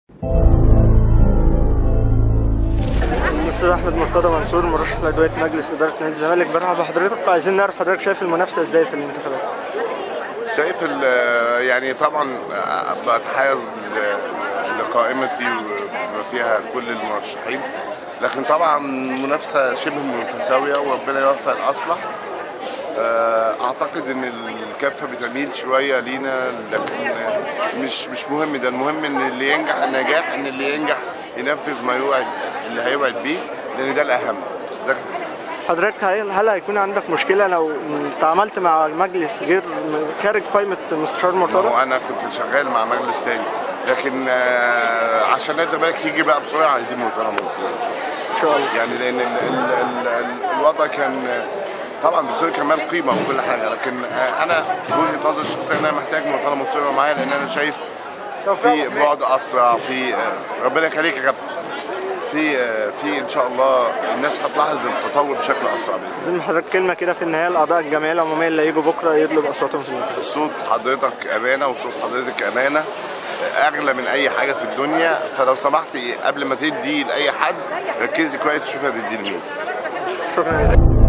الاستاذ احمد مرتضى منصور مرشح لادويه مجلس اداره نادي الزمالك برحب بحضرتك وعايزين نعرف حضرتك شايف المنافسه ازاي في الانتخابات شايف ال- يعني طبعا بتحيز ل- لقائمتي وفيها كل المرشحين لكن طبعا منافسه شبه متساويه وربنا يوفق الاصلح آه، اعتقد ان الكفه بتميل شويه لينا لكن مش مش مهم ده المهم ان اللي ينجح النجاح ان اللي ينجح ينفذ ما يوعد اللي هيوعد بيه لان ده الاهم ده حضرتك هل هل هيكون عندك مشكله لو تعاملت مع مجلس غير خارج قائمه المستشار ما مرتضى هو انا كنت شغال مع مجلس تاني لكن آه، عشان نادي الزمالك يجي بقى بسرعه عايزين مرتضى منصور ان شاء الله ان شاء الله يعني لان ال ال ال ال الوضع كان طبعا دكتور كمال قيمه وكل حاجه لكن آه، انا وجهه نظري الشخصيه ان انا محتاج مرتضى منصور يبقى معايا لان انا شايف في بعد اسرع في آه، ربنا يخليك يا كابتن في آه، في ان شاء الله الناس هتلاحظ التطور بشكل اسرع باذن الله عايزين من حضرتك كلمه كده في النهايه الاعضاء الجمعيه العموميه اللي هيجوا بكره يطلب اصواتهم في الانتخابات صوت حضرتك امانه وصوت حضرتك امانه اغلى من اي حاجه في الدنيا فلو سمحتي قبل ما تدي لاي حد ركزي كويس شوفي هتدي لمين شكرا جزيلا